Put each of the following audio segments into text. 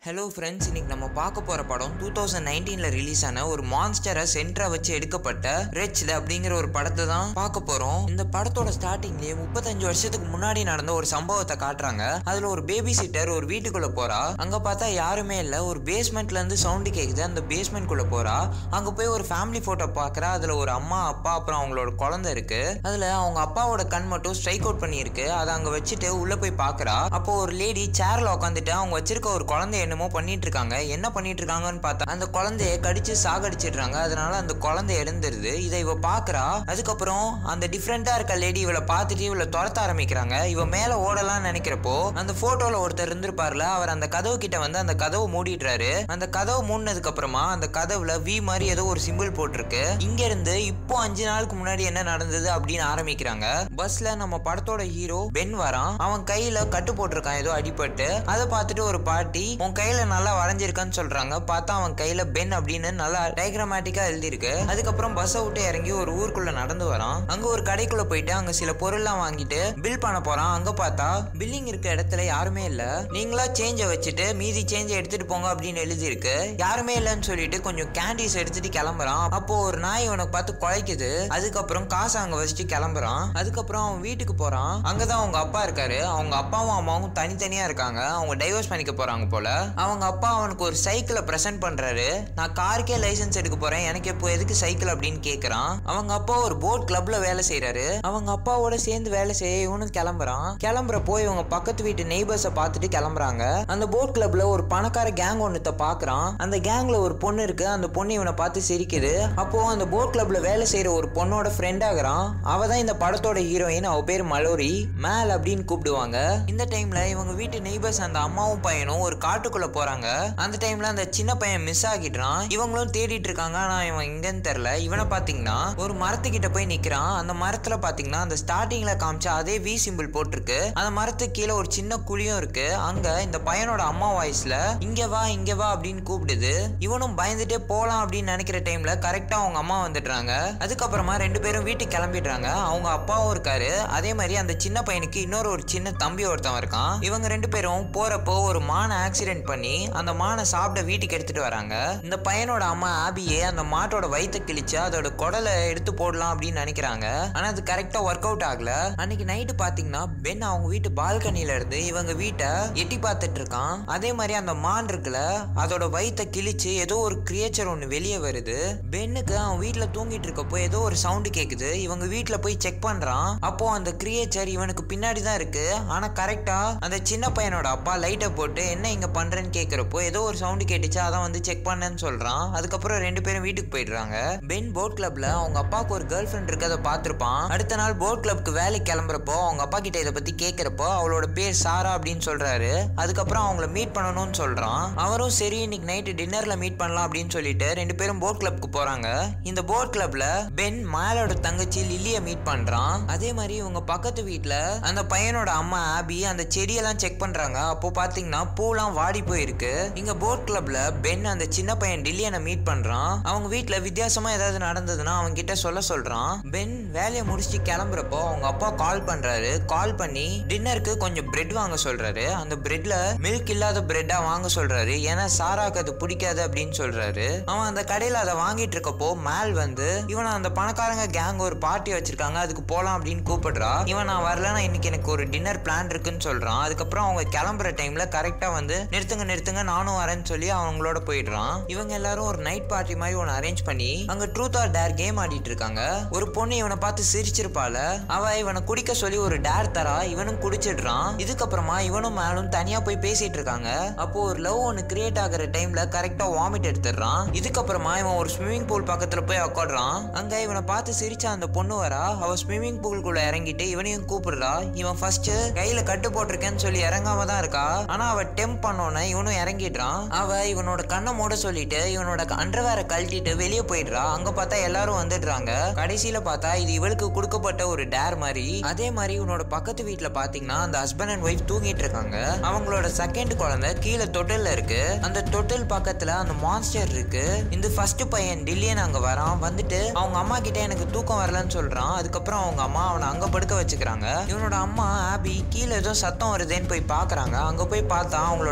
hello friends இன்னைக்கு நம்ம பார்க்க போகிற படம் டூ தௌசண்ட் நைன்டீனில் ரிலீஸ் ஆன ஒரு மான்ஸ்டரை சென்டரா வச்சு எடுக்கப்பட்ட ரெச்ல அப்படிங்கிற ஒரு படத்தை தான் பார்க்க போகிறோம் இந்த படத்தோட ஸ்டார்டிங்லேயே முப்பத்தஞ்சு வருஷத்துக்கு முன்னாடி நடந்த ஒரு சம்பவத்தை காட்டுறாங்க அதில் ஒரு பேபி சிட்டர் ஒரு வீட்டுக்குள்ளே போகிறா அங்கே பார்த்தா யாருமே இல்லை ஒரு பேஸ்மெண்ட்லேருந்து சவுண்டு கேட்குது அந்த பேஸ்மெண்ட்குள்ளே போகிறா அங்கே போய் ஒரு ஃபேமிலி ஃபோட்டோ பார்க்குறா அதில் ஒரு அம்மா அப்பா அப்புறம் அவங்களோட குழந்தை இருக்கு அதில் அவங்க அப்பாவோட கண் மட்டும் ஸ்ட்ரைக் அவுட் பண்ணியிருக்கு அதை அங்கே வச்சுட்டு உள்ளே போய் பார்க்குறா அப்போ ஒரு லேடி சேர்ல உட்காந்துட்டு அவங்க வச்சிருக்க ஒரு குழந்தை என்னமோ பண்ணிட்டு இருக்காங்க என்ன பண்ணிட்டு இருக்காங்கன்னு பார்த்தா அந்த குழந்தைய கடிச்சு சாகடிச்சிடுறாங்க அதனால அந்த குழந்தை எழுந்துருது இதை இவ பாக்குறா அதுக்கப்புறம் அந்த டிஃப்ரெண்டா இருக்க லேடி இவளை பார்த்துட்டு இவளை துரத்த ஆரம்பிக்கிறாங்க இவ மேல ஓடலாம்னு நினைக்கிறப்போ அந்த போட்டோல ஒருத்தர் இருந்திருப்பார்ல அவர் அந்த கதவு கிட்ட வந்து அந்த கதவு மூடிடுறாரு அந்த கதவு மூடினதுக்கு அப்புறமா அந்த கதவுல வி மாதிரி ஏதோ ஒரு சிம்பிள் போட்டிருக்கு இங்க இருந்து இப்போ அஞ்சு நாளுக்கு முன்னாடி என்ன நடந்தது அப்படின்னு ஆரம்பிக்கிறாங்க பஸ்ல நம்ம படத்தோட ஹீரோ பென் வரான் அவன் கையில கட்டு போட்டிருக்கான் ஏதோ அடிபட்டு அதை பார்த்துட்டு ஒரு பாட்டி உன் கையில நல்லா வரைஞ்சிருக்கான்னு சொல்றாங்க பார்த்தா அவன் கையில பென் அப்படின்னு நல்லா டயக்ராமேட்டிக்கா எழுதியிருக்கு அதுக்கப்புறம் பஸ்ஸை விட்டு இறங்கி ஒரு ஊருக்குள்ள நடந்து வரான் அங்க ஒரு கடைக்குள்ள போயிட்டு அங்க சில பொருள்லாம் வாங்கிட்டு பில் பண்ண போறான் அங்க பார்த்தா பில்லிங் இருக்க இடத்துல யாருமே இல்ல நீங்களா சேஞ்சை வச்சுட்டு மீதி சேஞ்சை எடுத்துட்டு போங்க அப்படின்னு எழுதியிருக்கு யாருமே இல்லைன்னு சொல்லிட்டு கொஞ்சம் கேண்டீஸ் எடுத்துட்டு கிளம்புறான் அப்போ ஒரு நாய் உனக்கு பார்த்து குலைக்குது அதுக்கப்புறம் காசை அங்க வச்சுட்டு கிளம்புறான் அதுக்கப்புறம் அவன் வீட்டுக்கு போறான் அங்கதான் அவங்க அப்பா இருக்காரு அவங்க அப்பாவும் அம்மாவும் தனித்தனியா இருக்காங்க அவங்க டைவர்ஸ் பண்ணிக்க போறாங்க போல அவங்க அப்பா அவனுக்கு ஒரு சைக்கிளை ப்ரெசென்ட் பண்றாரு நான் காருக்கே லைசென்ஸ் எடுக்க போறேன் எனக்கு இப்போ எதுக்கு சைக்கிள் அப்படின்னு கேக்குறான் அவங்க அப்பா ஒரு போட் கிளப்ல வேலை செய்யறாரு அவங்க அப்பாவோட சேர்ந்து வேலை செய்ய இவனும் கிளம்புறான் கிளம்புறப்போ இவங்க பக்கத்து வீட்டு நெய்பர்ஸை பார்த்துட்டு கிளம்புறாங்க அந்த போட் கிளப்ல ஒரு பணக்கார கேங் ஒன்னுத்த பாக்குறான் அந்த கேங்ல ஒரு பொண்ணு இருக்கு அந்த பொண்ணு இவனை பார்த்து சிரிக்குது அப்போ அந்த போட் கிளப்ல வேலை செய்யற ஒரு பொண்ணோட ஃப்ரெண்ட் ஆகுறான் அவ தான் இந்த படத்தோட ஹீரோயின் அவ பேர் மலோரி மேல் அப்படின்னு கூப்பிடுவாங்க இந்த டைம்ல இவங்க வீட்டு நெய்பர்ஸ் அந்த அம்மாவும் பையனும் ஒரு காட்டுக்குள்ள போறாங்க அந்த டைம்ல அந்த சின்ன பையன் மிஸ் ஆகிடுறான் இவங்களும் தேடிட்டு இருக்காங்க ஆனா இவன் எங்கன்னு தெரியல இவனை பாத்தீங்கன்னா ஒரு மரத்துக்கிட்ட போய் நிக்கிறான் அந்த மரத்துல பாத்தீங்கன்னா அந்த ஸ்டார்டிங்ல காமிச்ச அதே வி சிம்பிள் போட்டிருக்கு அந்த மரத்துக்கு கீழே ஒரு சின்ன குழியும் இருக்கு அங்க இந்த பையனோட அம்மா வாய்ஸ்ல இங்க வா இங்க வா அப்படின்னு கூப்பிடுது இவனும் பயந்துட்டே போலாம் அப்படின்னு நினைக்கிற டைம்ல கரெக்டா அவங்க அம்மா வந்துடுறாங்க அதுக்கப்புறமா ரெண்டு பேரும் வீட்டுக்கு கிளம்பிடுறாங்க அவங்க அப்பாவும் இருக்காரு அதே மாதிரி அந்த சின்ன பையனுக்கு இன்னொரு ஒரு சின்ன தம்பி ஒருத்தன் இருக்கான் இவங்க ரெண்டு பேரும் போறப்போ ஒரு மானை ஆக்சிடென்ட் பண்ணி அந்த மானை சாப்பிட வீட்டுக்கு எடுத்துட்டு வராங்க இந்த பையனோட அம்மா ஆபியே அந்த மாட்டோட வயித்தை கிழிச்சு அதோட குடலை எடுத்து போடலாம் அப்படின்னு நினைக்கிறாங்க ஆனா அது கரெக்டா ஒர்க் அவுட் ஆகல அன்னைக்கு நைட்டு பாத்தீங்கன்னா பென் அவங்க வீட்டு பால்கனில இருந்து இவங்க வீட்டை எட்டி பார்த்துட்டு இருக்கான் அதே மாதிரி அந்த மான் இருக்குல்ல அதோட வயித்தை கிழிச்சு ஏதோ ஒரு கிரியேச்சர் ஒன்று வெளியே வருது பென்னுக்கு அவன் வீட்டில் தூங்கிட்டு இருக்கப்போ ஏதோ ஒரு சவுண்டு கேட்குது இவங்க வீட்டில் போய் செக் பண்றான் அப்போ அந்த கிரியேச்சர் இவனுக்கு பின்னாடி தான் இருக்கு ஆனா கரெக்டா அந்த சின்ன பையனோட அப்பா லைட்டை போட்டு என்ன இங்க பண்றேன்னு கேட்குறப்போ ஏதோ ஒரு சவுண்டு கேட்டுச்சு அதான் வந்து செக் பண்ணேன்னு சொல்றான் அதுக்கப்புறம் ரெண்டு பேரும் வீட்டுக்கு போயிடுறாங்க பென் போட் கிளப்ல அவங்க அப்பாவுக்கு ஒரு கேர்ள் ஃப்ரெண்ட் இருக்கதை பார்த்துருப்பான் அடுத்த நாள் போட் கிளப்க்கு வேலைக்கு கிளம்புறப்போ அவங்க அப்பா கிட்ட இதை பத்தி கேட்குறப்போ அவளோட பேர் சாரா அப்படின்னு சொல்றாரு அதுக்கப்புறம் அவங்கள மீட் பண்ணணும்னு சொல்றான் அவரும் சரி இன்னைக்கு நைட்டு டின்னர்ல மீட் பண்ணலாம் அப்படின்னு சொல்லிட்டு ரெண்டு பேரும் போட் கிளப்க்கு போறாங்க இந்த போட் கிளப்ல பென் மாலோட தங்கச்சி லில்லிய மீட் பண்றான் அதே மாதிரி இவங்க பக்கத்து வீட்ல அந்த பையனோட அம்மா ஆபி அந்த செடியெல்லாம் செக் பண்றாங்க அப்போ பாத்தீங்கன்னா பூலாம் வாடி போயிருக்கு இங்க போட் கிளப்ல பென் அந்த சின்ன பையன் டில்லியனை மீட் பண்றான் அவங்க வீட்ல வித்தியாசமா ஏதாவது நடந்ததுன்னா அவங்க கிட்ட சொல்ல சொல்றான் பென் வேலையை முடிச்சுட்டு கிளம்புறப்போ அவங்க அப்பா கால் பண்றாரு கால் பண்ணி டின்னருக்கு கொஞ்சம் பிரெட் வாங்க சொல்றாரு அந்த பிரெட்ல மில்க் இல்லாத பிரெட்டா வாங்க சொல்றாரு ஏன்னா சாராக்கு அது பிடிக்காது அப்படின்னு சொல்றாரு அவன் அந்த கடையில அதை வாங்கிட்டு இருக்கப்போ மேல் வந்து இவன் அந்த பணக்காரங்க கேங் ஒரு பார்ட்டி வச்சிருக்காங்க அதுக்கு போலாம் அப்படின்னு கூப்பிடுறா இவன் நான் வரலன்னா இன்னைக்கு எனக்கு ஒரு டின்னர் பிளான் இருக்குன்னு சொல்றான் அதுக்கப்புறம் அவங்க கிளம்புற டைம்ல கரெக்டா வந்து நிறுத்துங்க நிறுத்துங்க நானும் வரேன்னு சொல்லி அவங்களோட போயிடுறான் இவங்க எல்லாரும் ஒரு நைட் பார்ட்டி மாதிரி ஒன்று அரேஞ்ச் பண்ணி அங்க ட்ரூத் ஆர் டேர் கேம் ஆடிட்டு இருக்காங்க ஒரு பொண்ணு இவனை பார்த்து சிரிச்சிருப்பால அவ இவனை குடிக்க சொல்லி ஒரு டேர் தரா இவனும் குடிச்சிடுறான் இதுக்கப்புறமா இவனும் மேலும் தனியா போய் பேசிட்டு இருக்காங்க அப்போ ஒரு லவ் ஒன்று கிரியேட் ஆகுற டைம்ல கரெக்டா வாமிட் எடுத்துடுறான் இதுக்கப்புறமா இவன் ஒரு ஸ்விம்மிங் பூல் பக்கத்துல போய் உட்காடுறான் அங்க இவனை பார்த்து சிரிச்ச அந்த பொண்ணு வரா அவ ஸ்விம்மிங் பூல்குள்ள இறங்கிட்டு இவனையும் கூப்பிடுறா இவன் ஃபர்ஸ்ட் கையில கட்டு போட்டிருக்கேன்னு சொல்லி இறங்காம தான் இருக்கா ஆனா அவ டெம்ப் பண்ணோன்னே இவனும் இறங்கிடுறான் அவ இவனோட கண்ணை மூட சொல்லிட்டு இவனோட அண்டர்வேரை கழட்டிட்டு வெளியே போயிடுறா அங்க பார்த்தா எல்லாரும் வந்துடுறாங்க கடைசியில பார்த்தா இது இவளுக்கு கொடுக்கப்பட்ட ஒரு டேர் மாதிரி அதே மாதிரி இவனோட பக்கத்து வீட்டுல பாத்தீங்கன்னா அந்த ஹஸ்பண்ட் அண்ட் ஒய்ஃப் தூங்கிட்டு இருக்காங்க அவங்களோட செகண்ட் குழந்தை கீழே தொட்டில்ல இருக்கு அந்த தொட்டில் பக்கத்துல அந்த மான்ஸ்டர் இருக்கு இந்த ஃபர்ஸ்ட் பையன் டில்லியன் அங்க வரான் வந்துட்டு அவங்க அம்மா கிட்ட எனக்கு தூக்கம் வரலன்னு சொல்றான் அதுக்கப்புறம் அவங்க அம்மா அவனை அங்க படுக்க வச்சுக்கிறாங்க இவனோட அம்மா ஆபி கீழே ஏதோ சத்தம் வருதேன்னு போய் பாக்குறாங்க அங்க போய் பார்த்தா அவங்களோட குழந்தை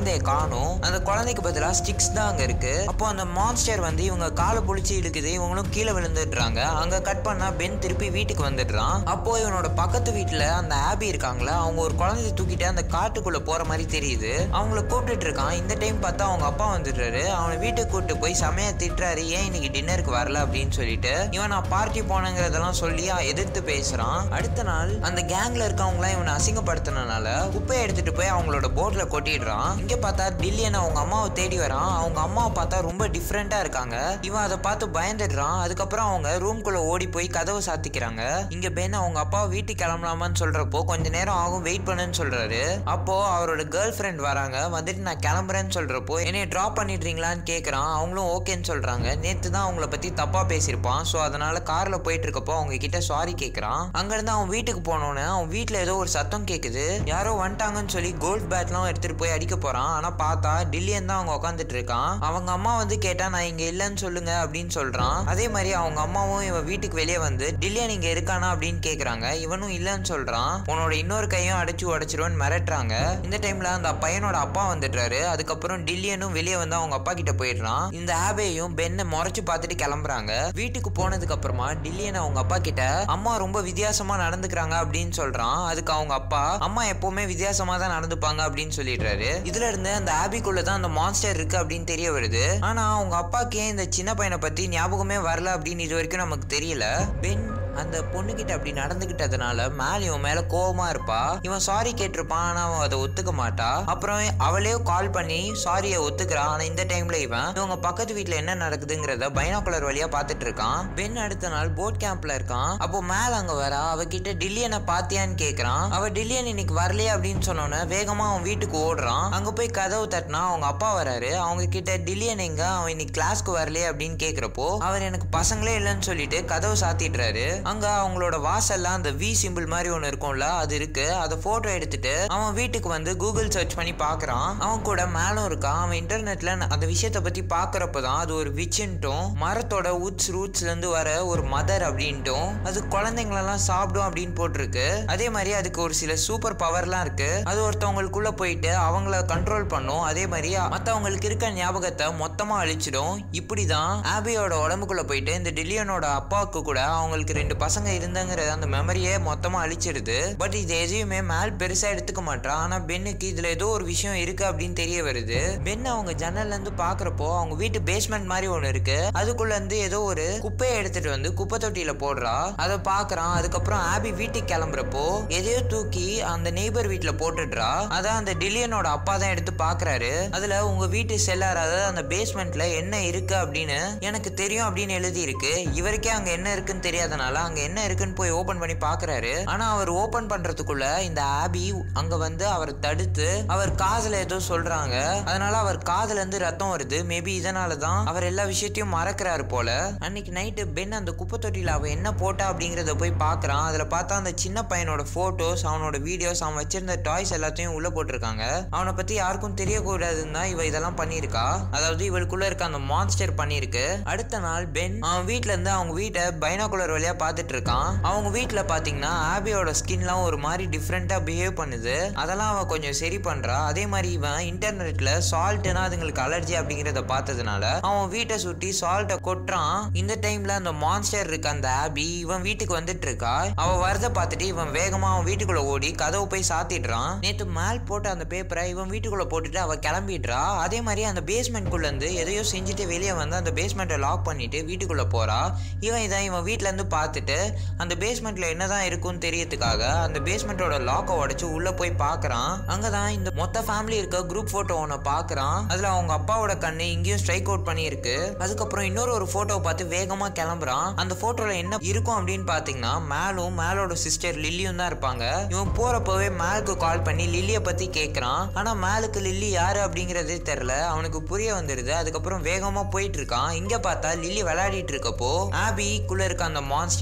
குழந்தைய காணும் அந்த குழந்தைக்கு பதிலா ஸ்டிக்ஸ் தான் அங்க இருக்கு அப்போ அந்த மான்ஸ்டர் வந்து இவங்க காலை பிடிச்சி இழுக்குது இவங்களும் கீழே விழுந்துடுறாங்க அங்க கட் பண்ணா பென் திருப்பி வீட்டுக்கு வந்துடுறான் அப்போ இவனோட பக்கத்து வீட்டுல அந்த ஆபி இருக்காங்களா அவங்க ஒரு குழந்தைய தூக்கிட்டு அந்த காட்டுக்குள்ள போற மாதிரி தெரியுது அவங்கள கூப்பிட்டுட்டு இருக்கான் இந்த டைம் பார்த்தா அவங்க அப்பா வந்துடுறாரு அவனை வீட்டுக்கு கூப்பிட்டு போய் செமையா திட்டுறாரு ஏன் இன்னைக்கு டின்னருக்கு வரல அப்படின்னு சொல்லிட்டு இவன் நான் பார்ட்டி போனங்கிறதெல்லாம் சொல்லி எதிர்த்து பேசுறான் அடுத்த நாள் அந்த கேங்ல இருக்கவங்களாம் இவனை அசிங்கப்படுத்தினால குப்பையை எடுத்துட்டு போய் அவங்களோட போட்ல கொட்டிடுறான் இங்க பார்த்தா டில்லியன் அவங்க அம்மாவை தேடி வரான் அவங்க அம்மாவை பார்த்தா ரொம்ப டிஃப்ரெண்டா இருக்காங்க இவன் அதை பார்த்து பயந்துடுறான் அதுக்கப்புறம் அவங்க ரூம்குள்ள ஓடி போய் கதவை சாத்திக்கிறாங்க இங்க பென் அவங்க அப்பா வீட்டுக்கு கிளம்பலாமான்னு சொல்றப்போ கொஞ்ச நேரம் ஆகும் வெயிட் பண்ணுன்னு சொல்றாரு அப்போ அவரோட கேர்ள் ஃப்ரெண்ட் வராங்க வந்துட்டு நான் கிளம்புறேன்னு சொல்றப்போ என்னைய ட்ராப் பண்ணிடுறீங்களான்னு கேக்குறான் அவங்களும் ஓகேன்னு சொல்றாங்க நேத்து தான் அவங்கள பத்தி தப்பா பேசியிருப்பான் ஸோ அதனால கார்ல போயிட்டு இருக்கப்போ அவங்க கிட்ட சாரி கேக்குறான் அங்க இருந்து அவன் வீட்டுக்கு போனோன்னே அவன் வீட்டுல ஏதோ ஒரு சத்தம் கேக்குது யாரோ வந்துட்டாங்கன்னு சொல்லி கோல்ஃப் பேட்லாம் எடுத்துட்டு போய் அடிக்க போறான் ஆனா பார்த்தா டில்லியன் தான் அவங்க உட்காந்துட்டு இருக்கான் அவங்க அம்மா வந்து கேட்டா நான் இங்க இல்லைன்னு சொல்லுங்க அப்படின்னு சொல்றான் அதே மாதிரி அவங்க அம்மாவும் இவன் வீட்டுக்கு வெளியே வந்து டில்லியன் இங்க இருக்கானா அப்படின்னு கேக்குறாங்க இவனும் இல்லைன்னு சொல்றான் உன்னோட இன்னொரு கையும் அடைச்சு உடைச்சிருவேன்னு மிரட்டுறாங்க இந்த டைம்ல அந்த பையனோட அப்பா வந்துடுறாரு அதுக்கப்புறம் டில்லியனும் வெளியே வந்து அவங்க அப்பா கிட்ட போயிடுறான் இந்த ஆபேயும் பென்னை முறைச்சு பார்த்துட்டு கிளம்புறாங்க வீட்டுக்கு போனதுக்கு அப்புறமா டில்லியன் அவங்க அப்பா கிட்ட அம்மா ரொம்ப வித்தியாசமா நடந்துக்கிறாங்க அப்படின்னு சொல்றான் அதுக்கு அவங்க அப்பா அம்மா எப்பவுமே வித்தியாசமா தான் நடந்துப்பாங்க அப்படின்னு சொல்லிடுறாரு இதுல இருந்து அந்த ஆபிக்குள்ள தான் அந்த மான்ஸ்டர் இருக்கு அப்படின்னு தெரிய வருது ஆனா அவங்க அப்பாக்கு ஏன் இந்த சின்ன பையனை பத்தி ஞாபகமே வரல அப்படின்னு இது வரைக்கும் நமக்கு தெரியல பென் அந்த பொண்ணுகிட்ட அப்படி நடந்துகிட்டதுனால மேல இவன் மேல கோவமா இருப்பா இவன் சாரி கேட்டிருப்பான் ஆனா அவன் அதை ஒத்துக்க மாட்டா அப்புறம் அவளே கால் பண்ணி சாரியை ஒத்துக்கிறான் ஆனா இந்த டைம்ல இவன் இவங்க பக்கத்து வீட்ல என்ன நடக்குதுங்கிறத பைனாகுலர் வழியா பார்த்துட்டு இருக்கான் பென் அடுத்த நாள் போட் கேம்ப்ல இருக்கான் அப்போ மேல அங்க வரா அவகிட்ட டில்லியனை பாத்தியான்னு கேக்குறான் அவ டில்லியன் இன்னைக்கு வரலையே அப்படின்னு சொன்னோன்னே வேகமா அவன் வீட்டுக்கு ஓடுறான் அங்க போய் கதவு தட்டினா அவங்க அப்பா வராரு அவங்க கிட்ட டில்லியன் எங்க அவன் இன்னைக்கு கிளாஸ்க்கு வரலையே அப்படின்னு கேக்குறப்போ அவர் எனக்கு பசங்களே இல்லைன்னு சொல்லிட்டு கதவு சாத்திடுறாரு அங்க அவங்களோட வாசல்ல அந்த வி சிம்பிள் மாதிரி ஒன்று இருக்கும்ல அது இருக்கு அதை போட்டோ எடுத்துட்டு அவன் வீட்டுக்கு வந்து கூகுள் சர்ச் பண்ணி பார்க்கறான் அவன் கூட மேலும் இருக்கான் அவன் இன்டர்நெட்ல அந்த விஷயத்தை பத்தி பார்க்கறப்ப தான் அது ஒரு விச்சுன்ட்டும் மரத்தோட உட்ஸ் ரூட்ஸ்ல இருந்து வர ஒரு மதர் அப்படின்ட்டும் அது குழந்தைங்களெல்லாம் சாப்பிடும் அப்படின்னு போட்டிருக்கு அதே மாதிரி அதுக்கு ஒரு சில சூப்பர் பவர்லாம் இருக்கு அது ஒருத்தவங்களுக்குள்ள போயிட்டு அவங்கள கண்ட்ரோல் பண்ணும் அதே மாதிரி மற்றவங்களுக்கு இருக்க ஞாபகத்தை மொத்தமா அழிச்சிடும் இப்படிதான் ஆபியோட உடம்புக்குள்ள போயிட்டு இந்த டில்லியனோட அப்பாவுக்கு கூட அவங்களுக்கு ரெண்டு பசங்க இருந்தாங்கிற அந்த மெமரியே மொத்தமா அழிச்சிடுது பட் இது எதையுமே மேல் பெருசா எடுத்துக்க மாட்டான் ஆனா பென்னுக்கு இதுல ஏதோ ஒரு விஷயம் இருக்கு அப்படின்னு தெரிய வருது பென் அவங்க ஜன்னல்ல இருந்து பாக்குறப்போ அவங்க வீட்டு பேஸ்மெண்ட் மாதிரி ஒண்ணு இருக்கு அதுக்குள்ள இருந்து ஏதோ ஒரு குப்பையை எடுத்துட்டு வந்து குப்பை தொட்டியில போடுறா அதை பாக்குறான் அதுக்கப்புறம் ஆபி வீட்டுக்கு கிளம்புறப்போ எதையோ தூக்கி அந்த நெய்பர் வீட்டுல போட்டுடுறா அதான் அந்த டில்லியனோட அப்பா தான் எடுத்து பாக்குறாரு அதுல உங்க வீட்டு செல்லார் அதாவது அந்த பேஸ்மெண்ட்ல என்ன இருக்கு அப்படின்னு எனக்கு தெரியும் அப்படின்னு எழுதி இருக்கு இவருக்கே அங்க என்ன இருக்குன்னு தெரியாதனால அங்க என்ன இருக்குன்னு போய் ஓபன் பண்ணி பாக்குறாரு ஆனா அவர் ஓபன் பண்றதுக்குள்ள இந்த ஆபி அங்க வந்து அவரை தடுத்து அவர் காதுல ஏதோ சொல்றாங்க அதனால அவர் காதுல இருந்து ரத்தம் வருது மேபி இதனால தான் அவர் எல்லா விஷயத்தையும் மறக்கிறாரு போல அன்னைக்கு நைட்டு பென் அந்த குப்பை தொட்டியில அவ என்ன போட்டா அப்படிங்கறத போய் பாக்குறான் அதுல பார்த்தா அந்த சின்ன பையனோட போட்டோஸ் அவனோட வீடியோஸ் அவன் வச்சிருந்த டாய்ஸ் எல்லாத்தையும் உள்ள போட்டிருக்காங்க அவனை பத்தி யாருக்கும் தெரியக்கூடாதுன்னு தான் இவ இதெல்லாம் பண்ணியிருக்கா அதாவது இவளுக்குள்ள இருக்க அந்த மான்ஸ்டர் பண்ணியிருக்கு அடுத்த நாள் பென் அவன் வீட்ல இருந்து அவங்க வீட்டை பைனாகுலர் வழியா பார்த்துட்டு இருக்கான் அவங்க வீட்ல பாத்தீங்கன்னா ஆபியோட ஸ்கின்லாம் ஒரு மாதிரி டிஃப்ரெண்டா பிஹேவ் பண்ணுது அதெல்லாம் அவன் கொஞ்சம் சரி பண்றா அதே மாதிரி இவன் இன்டர்நெட்ல சால்ட்னா அதுங்களுக்கு அலர்ஜி அப்படிங்கறத பார்த்ததுனால அவன் வீட்டை சுற்றி சால்ட்டை கொட்டுறான் இந்த டைம்ல அந்த மான்ஸ்டர் இருக்க அந்த ஆபி இவன் வீட்டுக்கு வந்துட்டு இருக்கா அவ வரத பார்த்துட்டு இவன் வேகமா அவன் வீட்டுக்குள்ள ஓடி கதவு போய் சாத்திடுறான் நேத்து மேல் போட்ட அந்த பேப்பரை இவன் வீட்டுக்குள்ள போட்டுட்டு அவ கிளம்பிடுறா அதே மாதிரி அந்த பேஸ்மெண்ட் குள்ள இருந்து எதையோ செஞ்சுட்டு வெளியே வந்து அந்த பேஸ்மெண்ட்டை லாக் பண்ணிட்டு வீட்டுக்குள்ள போறா இவன் இதை இவன் வீட்ல இருந்து பார்த்துட்டு அந்த பேஸ்மெண்ட்ல என்னதான் இருக்கும்னு தெரியறதுக்காக அந்த பேஸ்மெண்ட்டோட லாக்கை உடைச்சு உள்ள போய் பார்க்கறான் அங்கதான் இந்த மொத்த ஃபேமிலி இருக்க குரூப் போட்டோ ஒன்று பார்க்கறான் அதுல அவங்க அப்பாவோட கண்ணு இங்கேயும் ஸ்ட்ரைக் அவுட் பண்ணியிருக்கு அதுக்கப்புறம் இன்னொரு ஒரு போட்டோ பார்த்து வேகமா கிளம்புறான் அந்த போட்டோல என்ன இருக்கும் அப்படின்னு பாத்தீங்கன்னா மேலும் மேலோட சிஸ்டர் லில்லியும் தான் இருப்பாங்க இவன் போறப்பவே மேலுக்கு கால் பண்ணி லில்லியை பத்தி கேட்கறான் ஆனா மேலுக்கு லில்லி யாரு அப்படிங்கறதே தெரியல அவனுக்கு புரிய வந்துடுது அதுக்கப்புறம் வேகமா போயிட்டு இருக்கான் இங்க பார்த்தா லில்லி விளையாடிட்டு இருக்கப்போ ஆபிக்குள்ள இருக்க அந்த மான்ஸ்டர்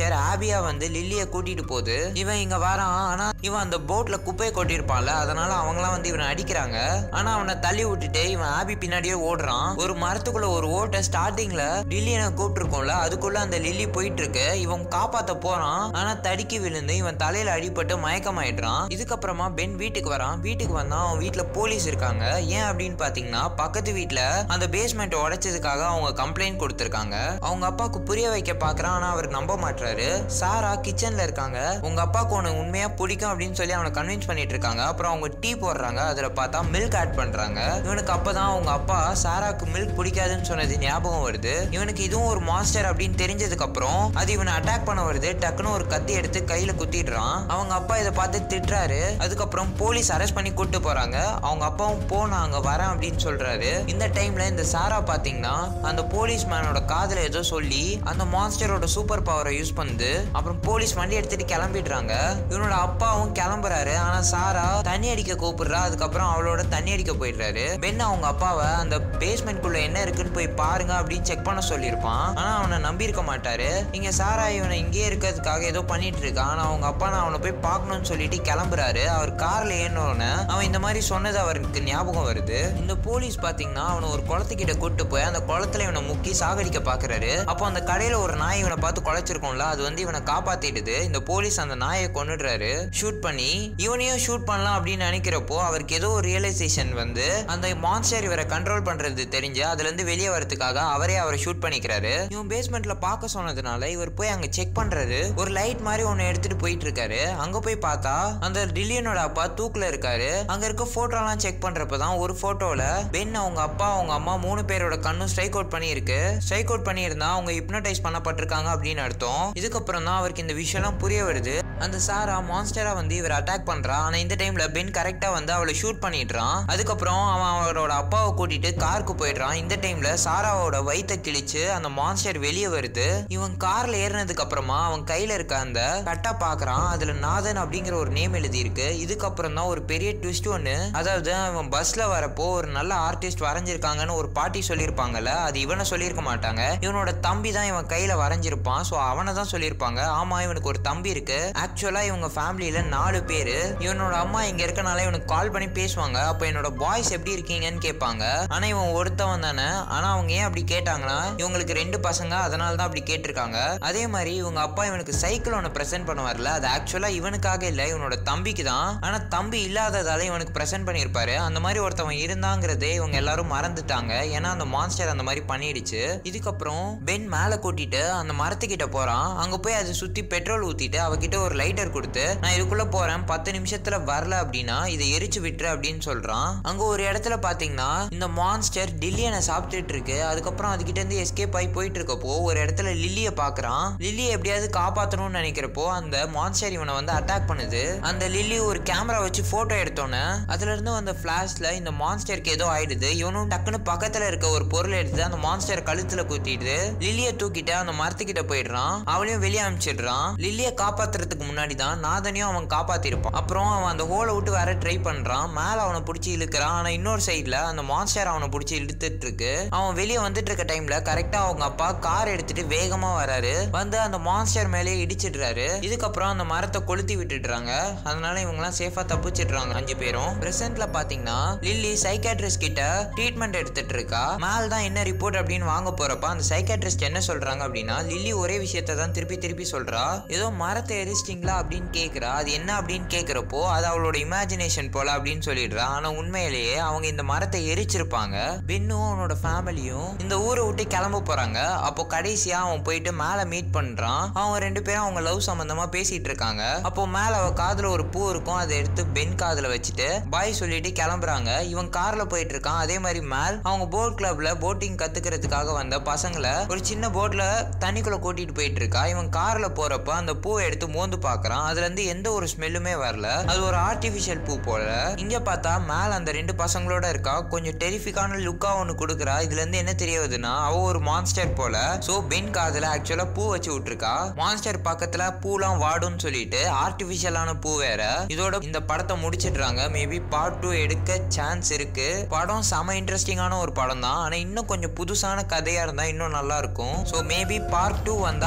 மான்ஸ்டர் ஆபியா வந்து லில்லிய கூட்டிட்டு போகுது இவன் இங்க வரான் ஆனா இவன் அந்த போட்ல குப்பையை கொட்டியிருப்பான்ல அதனால அவங்களாம் வந்து இவனை அடிக்கிறாங்க ஆனா அவனை தள்ளி விட்டுட்டு இவன் ஆபி பின்னாடியே ஓடுறான் ஒரு மரத்துக்குள்ள ஒரு ஓட்டை ஸ்டார்டிங்ல லில்லியனை கூப்பிட்டுருக்கோம்ல அதுக்குள்ள அந்த லில்லி போயிட்டு இருக்கு இவன் காப்பாத்த போறான் ஆனா தடுக்கி விழுந்து இவன் தலையில அடிபட்டு மயக்கமாயிடுறான் இதுக்கப்புறமா பென் வீட்டுக்கு வரான் வீட்டுக்கு வந்தா அவன் வீட்டுல போலீஸ் இருக்காங்க ஏன் அப்படின்னு பாத்தீங்கன்னா பக்கத்து வீட்டுல அந்த பேஸ்மெண்ட் உடைச்சதுக்காக அவங்க கம்ப்ளைண்ட் கொடுத்திருக்காங்க அவங்க அப்பாவுக்கு புரிய வைக்க பாக்குறான் ஆனா அவர் நம்ப மாட்டாரு சாரா கிச்சன்ல இருக்காங்க உங்க அப்பாவுக்கு உனக்கு உண்மையா பிடிக்கும் அப்படின்னு சொல்லி அவனை கன்வின்ஸ் பண்ணிட்டு இருக்காங்க அப்புறம் அவங்க டீ போடுறாங்க அதுல பார்த்தா மில்க் ஆட் பண்றாங்க இவனுக்கு அப்பதான் அவங்க அப்பா சாராக்கு மில்க் பிடிக்காதுன்னு சொன்னது ஞாபகம் வருது இவனுக்கு இதுவும் ஒரு மாஸ்டர் அப்படின்னு தெரிஞ்சதுக்கு அப்புறம் அது இவனை அட்டாக் பண்ண வருது டக்குன்னு ஒரு கத்தி எடுத்து கையில குத்திடுறான் அவங்க அப்பா இதை பார்த்து திட்டுறாரு அதுக்கப்புறம் போலீஸ் அரெஸ்ட் பண்ணி கூட்டு போறாங்க அவங்க அப்பாவும் போ நான் அங்க வரேன் அப்படின்னு சொல்றாரு இந்த டைம்ல இந்த சாரா பாத்தீங்கன்னா அந்த போலீஸ் மேனோட காதுல ஏதோ சொல்லி அந்த மான்ஸ்டரோட சூப்பர் பவரை யூஸ் பண்ணுது அப்புறம் போலீஸ் வண்டி எடுத்துட்டு கிளம்பிடுறாங்க இவனோட அப்பாவும் கிளம்புறாரு ஆனா சாரா தண்ணி அடிக்க கூப்பிடுறா அதுக்கப்புறம் அவளோட தண்ணி அடிக்க போயிடுறாரு பென் அவங்க அப்பாவை அந்த பேஸ்மெண்ட் குள்ள என்ன இருக்குன்னு போய் பாருங்க அப்படின்னு செக் பண்ண சொல்லியிருப்பான் ஆனா அவனை நம்பி இருக்க மாட்டாரு இங்க சாரா இவனை இங்கேயே இருக்கிறதுக்காக ஏதோ பண்ணிட்டு இருக்கான் ஆனா அவங்க அப்பா நான் அவனை போய் பார்க்கணும்னு சொல்லிட்டு கிளம்புறாரு அவர் கார்ல ஏறினோடனே அவன் இந்த மாதிரி சொன்னது அவருக்கு ஞாபகம் வருது இந்த போலீஸ் பாத்தீங்கன்னா அவனை ஒரு குளத்துக்கிட்ட கூட்டு போய் அந்த குளத்துல இவனை முக்கி சாகடிக்க பாக்குறாரு அப்போ அந்த கடையில ஒரு நாய் இவனை பார்த்து குலைச்சிருக்கோம்ல அது வந்து இவனை காப்பாத்திடுது இந்த போலீஸ் அந்த நாயை கொன்னுடுறாரு ஷூட் பண்ணி இவனையும் ஷூட் பண்ணலாம் அப்படின்னு நினைக்கிறப்போ அவருக்கு ஏதோ ஒரு ரியலைசேஷன் வந்து அந்த மான்ஸ்டர் இவரை கண்ட்ரோல் பண்றது தெரிஞ்சு அதுல இருந்து வெளியே வரதுக்காக அவரே அவரை ஷூட் பண்ணிக்கிறாரு இவன் பேஸ்மெண்ட்ல பார்க்க சொன்னதுனால இவர் போய் அங்க செக் பண்றாரு ஒரு லைட் மாதிரி ஒன்னு எடுத்துட்டு போயிட்டு இருக்காரு அங்க போய் பார்த்தா அந்த டில்லியனோட அப்பா தூக்குல இருக்காரு அங்க இருக்க போட்டோ எல்லாம் செக் பண்றப்பதான் ஒரு போட்டோல பென் அவங்க அப்பா அவங்க அம்மா மூணு பேரோட கண்ணும் ஸ்ட்ரைக் அவுட் பண்ணியிருக்கு ஸ்ட்ரைக் அவுட் பண்ணியிருந்தா அவங்க ஹிப்னடைஸ் பண்ணப்பட்டிருக்காங்க அப்படின்னு அர்த்தம் இதுக்கப்புறம் தான் அவருக்கு இந்த விஷயம்லாம் புரிய வருது அந்த சாரா மான்ஸ்டரா வந்து இவர் அட்டாக் பண்றா ஆனா இந்த டைம்ல பென் கரெக்டா வந்து அவளை ஷூட் பண்ணிடுறான் அதுக்கப்புறம் அவன் அவரோட அப்பாவை கூட்டிட்டு காருக்கு போயிடுறான் இந்த டைம்ல சாராவோட வயித்தை கிழிச்சு அந்த மான்ஸ்டர் வெளியே வருது இவன் கார்ல ஏறினதுக்கு அப்புறமா அவன் கையில இருக்க அந்த கட்டா பாக்குறான் அதுல நாதன் அப்படிங்கிற ஒரு நேம் எழுதி இருக்கு இதுக்கப்புறம் தான் ஒரு பெரிய ட்விஸ்ட் ஒன்னு அதாவது அவன் பஸ்ல வரப்போ ஒரு நல்ல ஆர்டிஸ்ட் வரைஞ்சிருக்காங்கன்னு ஒரு பாட்டி சொல்லியிருப்பாங்கல்ல அது இவனை சொல்லியிருக்க மாட்டாங்க இவனோட தம்பி தான் இவன் கையில வரைஞ்சிருப்பான் ஸோ அவனை தான் சொல்லியிருப்பாங்க ஆமா இவனுக்கு ஒரு தம்பி இருக்கு ஆக்சுவலா இவங்க ஃபேமிலியில நாலு பேரு இவனோட அம்மா இங்க இருக்கனால இவனுக்கு கால் பண்ணி பேசுவாங்க அப்ப என்னோட பாய்ஸ் எப்படி இருக்கீங்கன்னு கேட்பாங்க ஆனா இவன் ஒருத்தவன் தானே ஆனா அவங்க ஏன் அப்படி கேட்டாங்கன்னா இவங்களுக்கு ரெண்டு பசங்க அதனால தான் அப்படி கேட்டிருக்காங்க அதே மாதிரி இவங்க அப்பா இவனுக்கு சைக்கிள் ஒன்று ப்ரெசென்ட் பண்ண வரல அது ஆக்சுவலா இவனுக்காக இல்ல இவனோட தம்பிக்கு தான் ஆனா தம்பி இல்லாததால இவனுக்கு ப்ரெசென்ட் பண்ணியிருப்பாரு அந்த மாதிரி ஒருத்தவன் இருந்தாங்கிறதே இவங்க எல்லாரும் மறந்துட்டாங்க ஏன்னா அந்த மான்ஸ்டர் அந்த மாதிரி பண்ணிடுச்சு இதுக்கப்புறம் பென் மேலே கூட்டிட்டு அந்த மரத்துக்கிட்ட போறான் அங்க போய் அதை சுத்தி பெட்ரோல் ஊத்திட்டு அவகிட்ட ஒரு லைட்டர் கொடுத்து நான் இதுக்குள்ள போறேன் பத்து நிமிஷத்துல வரல அப்படின்னா இதை எரிச்சு விட்டுரு அப்படின்னு சொல்றான் அங்க ஒரு இடத்துல பாத்தீங்கன்னா இந்த மான்ஸ்டர் டில்லியனை சாப்பிட்டுட்டு இருக்கு அதுக்கப்புறம் அதுகிட்ட இருந்து எஸ்கேப் ஆகி போயிட்டு இருக்கப்போ ஒரு இடத்துல லில்லிய பாக்குறான் லில்லியை எப்படியாவது காப்பாத்தணும்னு நினைக்கிறப்போ அந்த மான்ஸ்டர் இவனை வந்து அட்டாக் பண்ணுது அந்த லில்லி ஒரு கேமரா வச்சு போட்டோ எடுத்தோன்னே அதுல இருந்து அந்த பிளாஷ்ல இந்த மான்ஸ்டருக்கு ஏதோ ஆயிடுது இவனும் டக்குன்னு பக்கத்துல இருக்க ஒரு பொருள் எடுத்து அந்த மான்ஸ்டர் கழுத்துல குத்திடுது லில்லிய தூக்கிட்டு அந்த மரத்துக்கிட்ட போயிடுறான் அவளையும் வெளியே அனுப்பிச்சிடுறான் லில்லிய காப்பாத்துறதுக்கு முன்னாடி தான் நாதனையும் அவன் காப்பாத்திருப்பான் அப்புறம் அவன் அந்த ஹோலை விட்டு வேற ட்ரை பண்றான் மேல அவனை பிடிச்சி இழுக்கிறான் ஆனா இன்னொரு சைட்ல அந்த மான்ஸ்டர் அவனை பிடிச்சி இழுத்துட்டு இருக்கு அவன் வெளியே வந்துட்டு இருக்க டைம்ல கரெக்டா அவங்க அப்பா கார் எடுத்துட்டு வேகமா வராரு வந்து அந்த மான்ஸ்டர் மேலேயே இடிச்சிடுறாரு இதுக்கப்புறம் அந்த மரத்தை கொளுத்தி விட்டுடுறாங்க அதனால இவங்கலாம் சேஃபா தப்பிச்சிடுறாங்க அஞ்சு பேரும் பிரசன்ட்ல பாத்தீங்கன்னா லில்லி சைக்காட்ரிஸ்ட் கிட்ட ட்ரீட்மெண்ட் எடுத்துட்டு இருக்கா மேல் தான் என்ன ரிப்போர்ட் அப்படின்னு வாங்க போறப்ப அந்த சைக்காட்ரிஸ்ட் என்ன சொல்றாங்க அப்படின்னா லில்லி ஒரே விஷயத்த தான் திருப்பி திருப்பி சொல்றா ஏதோ மரத்தை எரிச்சிட்டிங்களா அப்படின்னு கேக்குறா அது என்ன அப்படின்னு கேக்குறப்போ அது அவளோட இமேஜினேஷன் போல அப்படின்னு சொல்லிடுறா ஆனா உண்மையிலேயே அவங்க இந்த மரத்தை எரிச்சிருப்பாங்க பென்னும் அவனோட ஃபேமிலியும் இந்த ஊரை விட்டு கிளம்ப போறாங்க அப்போ கடைசியா அவன் போயிட்டு மேல மீட் பண்றான் அவங்க ரெண்டு பேரும் அவங்க லவ் சம்பந்தமா பேசிட்டு இருக்காங்க அப்போ மேல அவ காதுல ஒரு பூ இருக்கும் அதை எடுத்து பென் காதுல வச்சுட்டு பாய் சொல்லிட்டு கிளம்புறாங்க இவன் கார்ல போயிட்டு இருக்கான் அதே மாதிரி மேல் அவங்க போட் கிளப்ல போட்டிங் கத்துக்கிறதுக்காக வந்த பசங்களை ஒரு சின்ன போட்ல தண்ணிக்குள்ள கூட்டிட்டு போயிட்டு இருக்கா இவன் கார்ல போறப்ப அந்த பூவை எடுத்து மோந்து பாக்குறான் அதுல இருந்து எந்த ஒரு ஸ்மெல்லுமே வரல அது ஒரு ஆர்டிபிஷியல் பூ போல இங்க பார்த்தா மேல அந்த ரெண்டு பசங்களோட இருக்கா கொஞ்சம் டெரிஃபிக்கான லுக்கா ஒன்னு கொடுக்குறா இதுல இருந்து என்ன தெரிய வருதுன்னா அவ ஒரு மான்ஸ்டர் போல சோ பென் காதுல ஆக்சுவலா பூ வச்சு விட்டுருக்கா மான்ஸ்டர் பக்கத்துல பூலாம் வாடும்னு சொல்லிட்டு ஆர்டிபிஷியலான பூ வேற இதோட இந்த படத்தை முடிச்சிடுறாங்க மேபி பார்ட் டூ எடுக்க சான்ஸ் இருக்கு படம் செம இன்ட்ரெஸ்டிங்கான ஒரு படம் தான் ஆனா இன்னும் கொஞ்சம் புதுசான கதையா இருந்தா இன்னும் நல்லா இருக்கும் ஸோ மேபி பார்ட் டூ வந்தா அது மட்டும்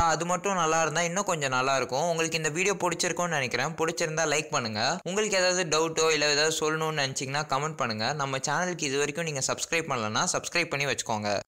மட்டும் நல்லா இருந்தா இன்னும் கொஞ்சம் நல்லா இருக்கும் உங்களுக்கு இந்த வீடியோ பிடிச்சிருக்கும்னு நினைக்கிறேன் பிடிச்சிருந்தா லைக் பண்ணுங்க உங்களுக்கு ஏதாவது டவுட்டோ இல்லை ஏதாவது சொல்லணும்னு நினச்சிங்கன்னா கமெண்ட் பண்ணுங்க நம்ம சேனலுக்கு இது வரைக்கும் நீங்கள் சப்ஸ்கிரைப் பண்ணலன்னா சப்ஸ்கிரைப் பண்ணி வச்சுக்கோங்க